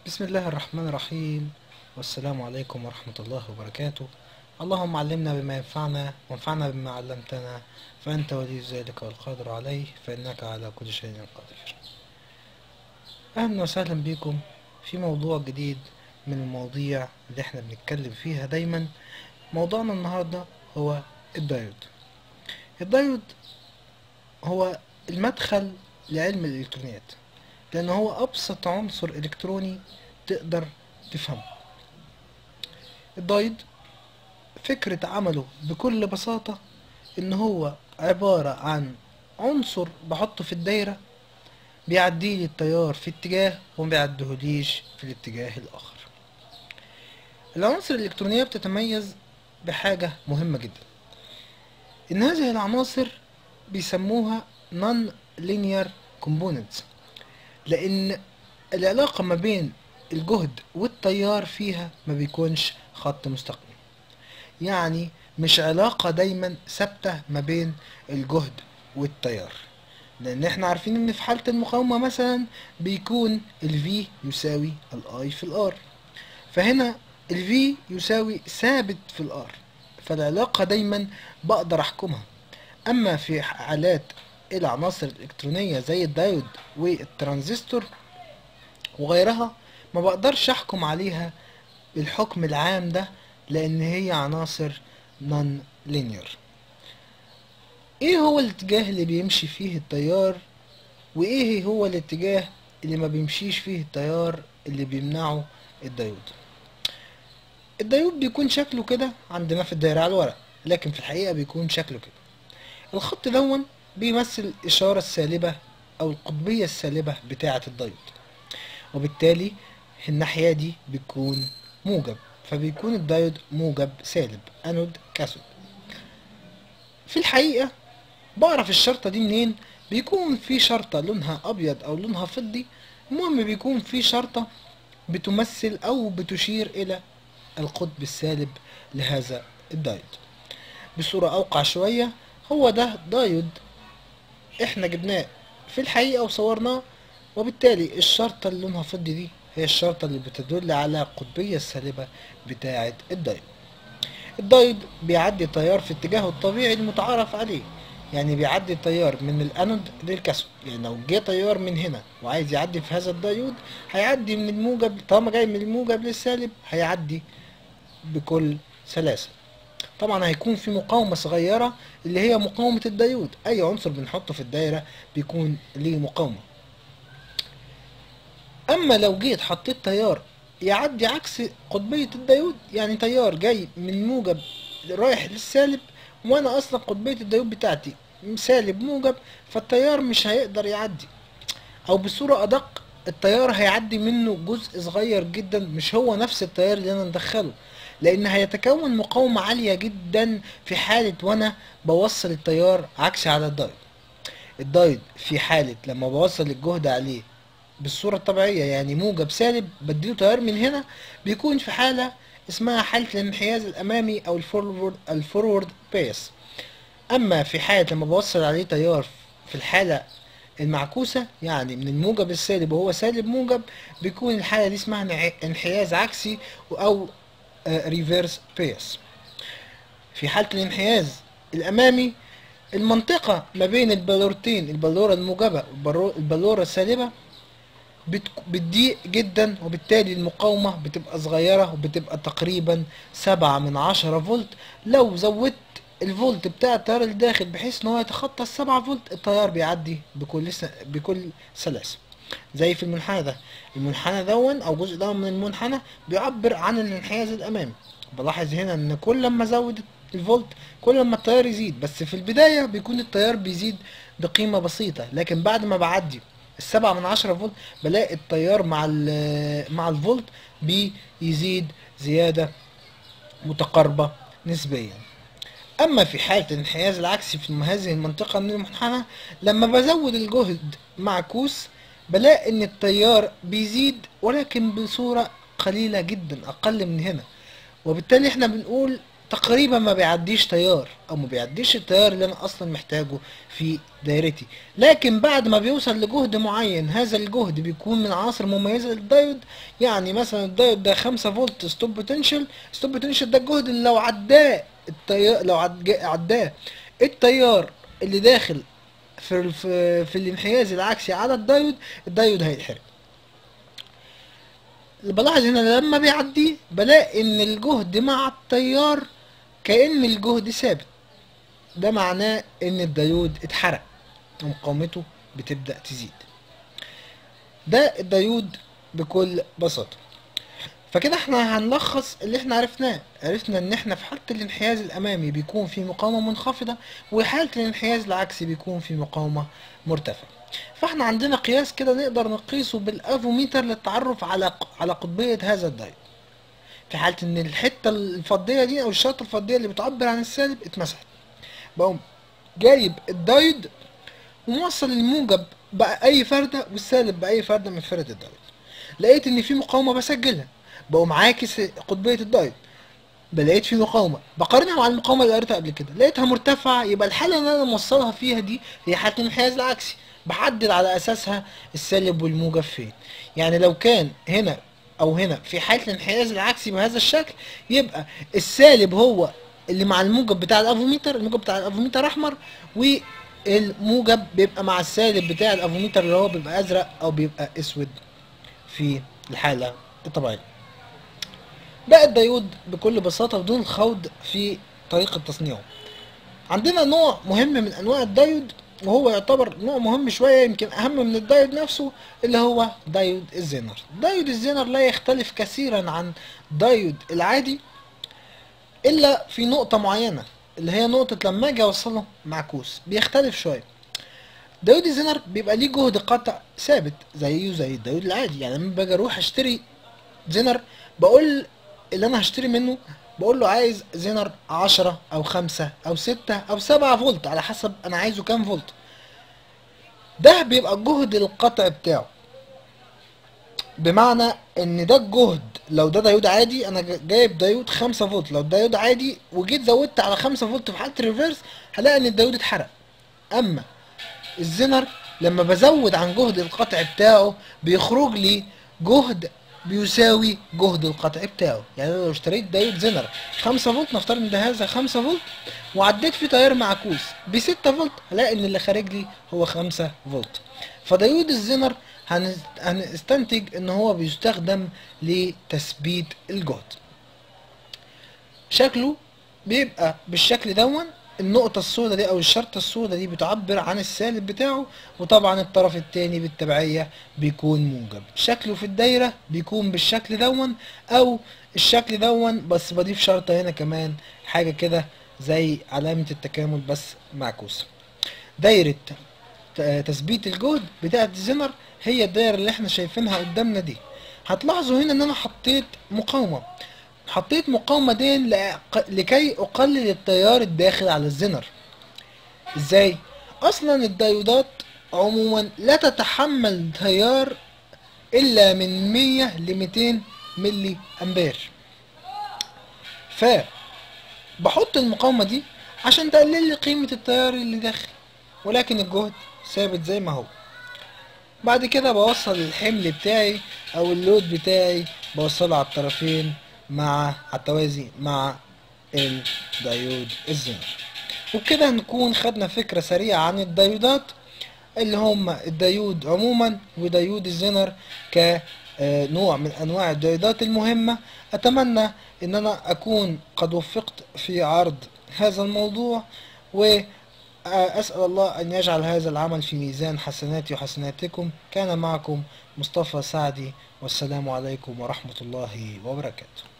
بسم الله الرحمن الرحيم والسلام عليكم ورحمة الله وبركاته اللهم علمنا بما ينفعنا وانفعنا بما علمتنا فأنت ولي ذلك والقادر عليه فإنك على كل شيء قدير أهلا وسهلا بكم في موضوع جديد من المواضيع اللي احنا بنتكلم فيها دايما موضوعنا النهاردة هو الدايود الدايود هو المدخل لعلم الإلكترونيات لأن هو أبسط عنصر إلكتروني تقدر تفهمه الدايود فكرة عمله بكل بساطة إن هو عبارة عن عنصر بحطه في الدايرة بيعدي لي التيار في اتجاه وما بيعديهوليش في الاتجاه الآخر العناصر الإلكترونية بتتميز بحاجة مهمة جدا إن هذه العناصر بيسموها non linear components لأن العلاقة ما بين الجهد والتيار فيها ما بيكونش خط مستقيم يعني مش علاقة دايما ثابتة ما بين الجهد والتيار لأن احنا عارفين إن في حالة المقاومة مثلا بيكون ال V يساوي ال I في ال R فهنا ال V يساوي ثابت في ال R فالعلاقة دايما بقدر أحكمها أما في حالات العناصر الإلكترونية زي الدايود والترانزستور وغيرها ما بقدرش أحكم عليها بالحكم العام ده لأن هي عناصر نون لينير ايه هو الاتجاه اللي بيمشي فيه التيار وايه هو الاتجاه اللي ما بيمشيش فيه التيار اللي بيمنعه الدايود الدايود بيكون شكله كده عندنا في الدايرة على الورق لكن في الحقيقة بيكون شكله كده الخط دون بيمثل الإشارة السالبة أو القطبية السالبة بتاعة الدايود وبالتالي الناحية دي بتكون موجب فبيكون الدايود موجب سالب أنود كاثود في الحقيقة بعرف الشرطة دي منين بيكون في شرطة لونها أبيض أو لونها فضي المهم بيكون في شرطة بتمثل أو بتشير إلى القطب السالب لهذا الدايود بصورة أوقع شوية هو ده دايود احنا جبناه في الحقيقة وصورناه وبالتالي الشرطة اللي لونها فضي دي هي الشرطة اللي بتدل على القطبية السالبة بتاعة الدايود الدايود بيعدي تيار في اتجاهه الطبيعي المتعارف عليه يعني بيعدي تيار من الانود للكاثود يعني لو جه تيار من هنا وعايز يعدي في هذا الدايود هيعدي من الموجب طالما جاي من الموجب للسالب هيعدي بكل سلاسة طبعا هيكون في مقاومة صغيرة اللي هي مقاومة الدايود أي عنصر بنحطه في الدايرة بيكون ليه مقاومة أما لو جيت حطيت تيار يعدي عكس قطبية الدايود يعني تيار جاي من موجب رايح للسالب وأنا أصلا قطبية الدايود بتاعتي سالب موجب فالتيار مش هيقدر يعدي أو بصورة أدق التيار هيعدي منه جزء صغير جدا مش هو نفس التيار اللي أنا مدخله لان هيتكون مقاومة عالية جدا في حالة وانا بوصل التيار عكسي على الدايود الدايود في حالة لما بوصل الجهد عليه بالصورة الطبيعية يعني موجب سالب بديله تيار من هنا بيكون في حالة اسمها حالة الانحياز الامامي او الفورورد الفورورد باس اما في حالة لما بوصل عليه تيار في الحالة المعكوسة يعني من الموجب السالب وهو سالب موجب بيكون الحالة دي اسمها انحياز عكسي او ريفيرس باس في حالة الانحياز الأمامي المنطقة ما بين البلورتين البلورة الموجبة والبلورة السالبة بتضيق جدا وبالتالي المقاومة بتبقى صغيرة وبتبقى تقريبا سبعة من عشرة فولت لو زودت الفولت بتاع التيار الداخل بحيث ان هو يتخطى السبعة فولت التيار بيعدي بكل س... بكل سلاسة زي في المنحنى ده المنحنى دون او جزء دون من المنحنى بيعبر عن الانحياز الامامي بلاحظ هنا ان كل ما ازود الفولت كل ما التيار يزيد بس في البداية بيكون التيار بيزيد بقيمة بسيطة لكن بعد ما بعدي السبعة من عشرة فولت بلاقي التيار مع مع الفولت بيزيد زيادة متقاربة نسبيا اما في حالة الانحياز العكسي في هذه المنطقة من المنحنى لما بزود الجهد معكوس بلاقي ان التيار بيزيد ولكن بصورة قليلة جدا اقل من هنا وبالتالي احنا بنقول تقريبا ما بيعديش تيار او ما بيعديش التيار اللي انا اصلا محتاجه في دايرتي لكن بعد ما بيوصل لجهد معين هذا الجهد بيكون من عناصر مميزه للدايود يعني مثلا الدايود ده 5 فولت ستوب بوتنشال ستوب بوتنشال ده الجهد اللي لو عداه التيار لو عد- عداه التيار اللي داخل في في, في الانحياز العكسي على الدايود الدايود هيتحرق بلاحظ هنا لما بيعدي بلاقي ان الجهد مع التيار كأن الجهد ثابت ده معناه ان الديود اتحرق ومقاومته بتبدأ تزيد ده الديود بكل بساطة فكده احنا هنلخص اللي احنا عرفناه عرفنا ان احنا في حالة الانحياز الامامي بيكون في مقاومة منخفضة وحالة الانحياز العكسي بيكون في مقاومة مرتفعة فاحنا عندنا قياس كده نقدر نقيسه بالافوميتر للتعرف على على قطبية هذا الدايود في حالة ان الحتة الفضية دي او الشرطة الفضية اللي بتعبر عن السالب اتمسحت بقوم جايب الدايود وموصل الموجب بأي فردة والسالب بأي فردة من فرد الدايود لقيت ان في مقاومة بسجلها بقوم عاكس قطبية الدايود لقيت في مقاومة بقارنها مع المقاومة اللي قريتها قبل كده لقيتها مرتفعة يبقى الحالة اللي انا موصلها فيها دي هي حالة الانحياز العكسي بحدد على اساسها السالب والموجب فين يعني لو كان هنا او هنا في حالة الانحياز العكسي بهذا الشكل يبقى السالب هو اللي مع الموجب بتاع الافوميتر الموجب بتاع الافوميتر احمر والموجب بيبقى مع السالب بتاع الافوميتر اللي هو بيبقى ازرق او بيبقى اسود في الحالة الطبيعية ده الديود بكل بساطة بدون الخوض في طريقة تصنيعه عندنا نوع مهم من انواع الدايود وهو يعتبر نوع مهم شوية يمكن اهم من الدايود نفسه اللي هو دايود الزينر دايود الزينر لا يختلف كثيرا عن دايود العادي الا في نقطة معينة اللي هي نقطة لما اجي اوصله معكوس بيختلف شوية دايود الزينر بيبقى ليه جهد قطع ثابت زيه زي الدايود العادي يعني لما باجي اروح اشتري زينر بقول اللي انا هشتري منه بقول له عايز زينر عشرة او خمسة او ستة او سبعة فولت على حسب انا عايزه كام فولت ده بيبقى الجهد القطع بتاعه بمعنى ان ده الجهد لو ده دايود عادي انا جا- جايب دايود 5 فولت لو دايود عادي وجيت زودت على 5 فولت في حاله الريفرس هلاقي ان الدايود اتحرق اما الزنر لما بزود عن جهد القطع بتاعه بيخرج لي جهد بيساوي جهد القطع بتاعه يعني أنا لو اشتريت دايود زنر 5 فولت نفترض ان ده هذا 5 فولت وعديت فيه تيار معكوس ب 6 فولت هلاقي ان اللي خارج لي هو 5 فولت فدايود الزنر هن- هنستنتج ان هو بيستخدم لتثبيت الجهد شكله بيبقى بالشكل دون النقطة السوداء دي أو الشرطة السوداء دي بتعبر عن السالب بتاعه وطبعا الطرف التاني بالتبعية بيكون موجب شكله في الدايرة بيكون بالشكل دون أو الشكل دون بس بضيف شرطة هنا كمان حاجة كده زي علامة التكامل بس معكوسة دايرة ت- تثبيت الجهد بتاعة الزنر هي الدايرة اللي احنا شايفينها قدامنا دي هتلاحظوا هنا ان انا حطيت مقاومة حطيت مقاومة دي لأق- لكي اقلل التيار الداخل على الزنر ازاي اصلا الديودات عموما لا تتحمل تيار الا من 100 ل 200 ملي امبير ف بحط المقاومة دي عشان تقلل لي قيمة التيار اللي داخل ولكن الجهد ثابت زي ما هو بعد كده بوصل الحمل بتاعي او اللود بتاعي بوصله على الطرفين مع على التوازي مع الديود الزنر وبكده نكون خدنا فكرة سريعة عن الديودات اللي هم الديود عموما وديود الزنر كنوع من انواع الديودات المهمة اتمنى ان انا اكون قد وفقت في عرض هذا الموضوع وأسأل الله أن يجعل هذا العمل في ميزان حسناتي وحسناتكم كان معكم مصطفى سعدي والسلام عليكم ورحمة الله وبركاته